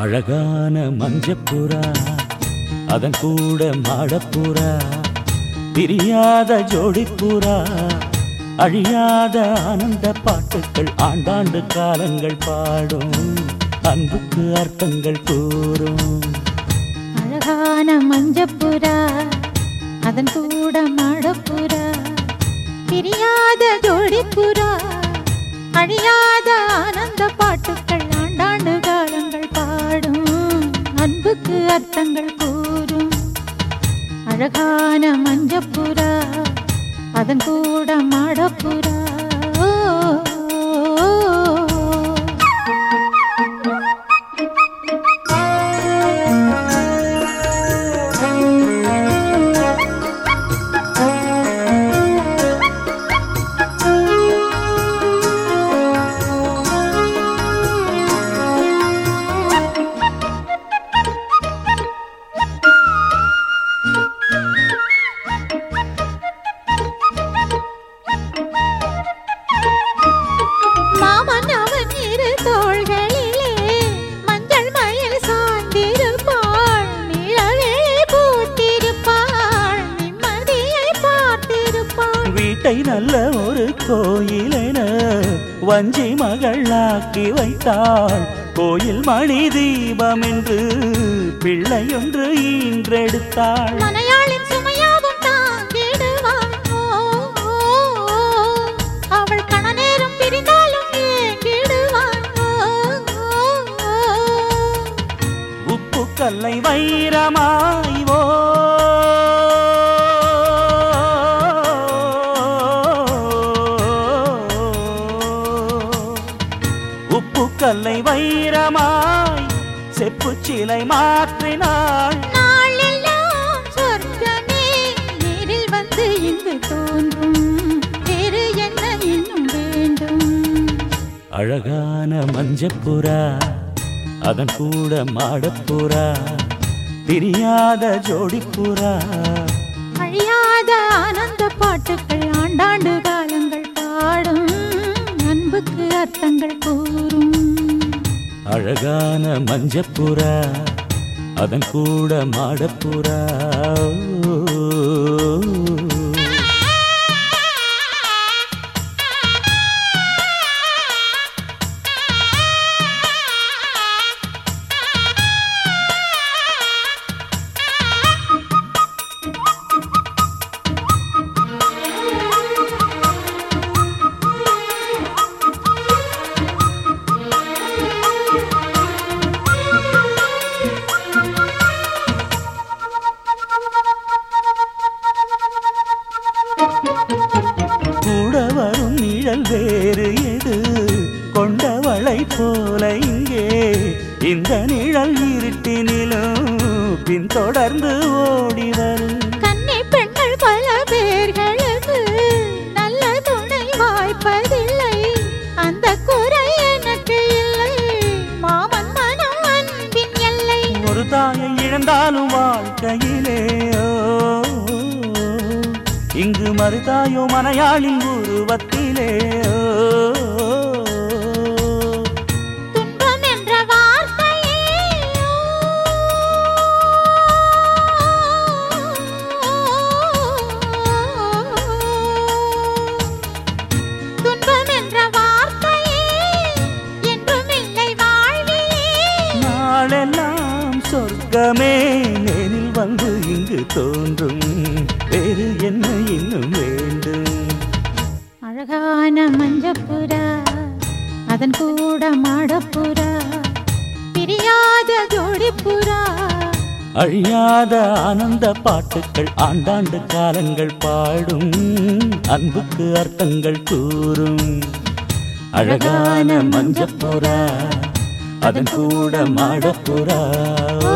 அழகான மஞ்சப்புறா அதன் கூட மாடப்புறா பிரியாத ஜோடிப்புறா அழியாத ஆனந்த பாட்டுக்கள் ஆண்டாண்டு காலங்கள் பாடும் அன்புக்கு அர்த்தங்கள் கூறும் அழகான மஞ்சப்புறா அதன் கூட மாடப்புறா பிரியாத ஜோடிப்புறா அழியாத ஆனந்த பாட்டுக்கள் ஆண்டாண்டு காலங்கள் பாடும் அன்புக்கு அர்த்தங்கள் கூறும் அழகான மஞ்சப்புறா அதன் கூட மாடப்புறா ஓ, ஓ, ஓ. மாமன் அவன் இரு தோள்களிலே மஞ்சள் மயில் சார்ந்திருப்பாள் நிலவே பூத்திருப்பாள் நிம்மதியை பார்த்திருப்பாள் வீட்டை நல்ல ஒரு கோயிலென வஞ்சி மகளாக்கி வைத்தாள் கோயில் மணி தீபம் என்று பிள்ளையொன்று ஈன்றெடுத்தாள் மனையாளின் சுமையாவும் தாங்கிடுவாள் ஓ, ஓ, ஓ. அவள் கணநேரம் பிரிந்தாலும் ஏங்கிடுவாள் ஓ, ஓ, ஓ. உப்பு கல்லை வைரமாய் ஓ உப்பு கல்லை வைரமாய் செப்பு சிலை மாற்றினாள் நாளெல்லாம் சொர்க்கமே நேரில் வந்து இங்கு தோன்றும் வேறு என்ன இன்னும் வேண்டும் அழகான மஞ்சப்புறா அதன் கூட மாடப்புறா பிரியாத ஜோடிப்புறா அழியாத ஆனந்த பாட்டுக்கள் ஆண்டாண்டு காலங்கள் பாடும் அன்புக்கு அர்த்தங்கள் கூறும் அழகான மஞ்சப்புறா அதன் கூட மாடப்புறா கூட வரும் நிழல் வேறு எது கொண்டவளை போல இங்கே இந்த நிழல் இருட்டினிலும் பின்தொடர்ந்து ஓடி வரும் கன்னி பெண்கள் பல பேர்களுக்கு நல்ல துணை வாய்ப்பதில்லை அந்த குறை எனக்கு இல்லை மாமன் மனம் அன்பின் எல்லை ஒரு தாயை இழந்தாலும் வாழ்க்கையிலே ஓ, இங்கு மறுதாயோ மனையாளின் உருவத்திலே ஓ, துன்பம் என்ற வார்த்தையே துன்பம் என்ற வார்த்தையே என்றும் இல்லை வாழ்விலே நாளெல்லாம் சொர்க்கமே நேரில் வந்து இங்கு தோன்றும் வேறு என்ன இன்னும் வேண்டும் அழகான மஞ்சப்புறா அதன் கூட மாடப்புறா பிரியாத ஜோடிப்புறா அழியாத ஆனந்த பாட்டுக்கள் ஆண்டாண்டு காலங்கள் பாடும் அன்புக்கு அர்த்தங்கள் கூறும் அழகான மஞ்சப்புறா அதன் கூட மாடப்புறா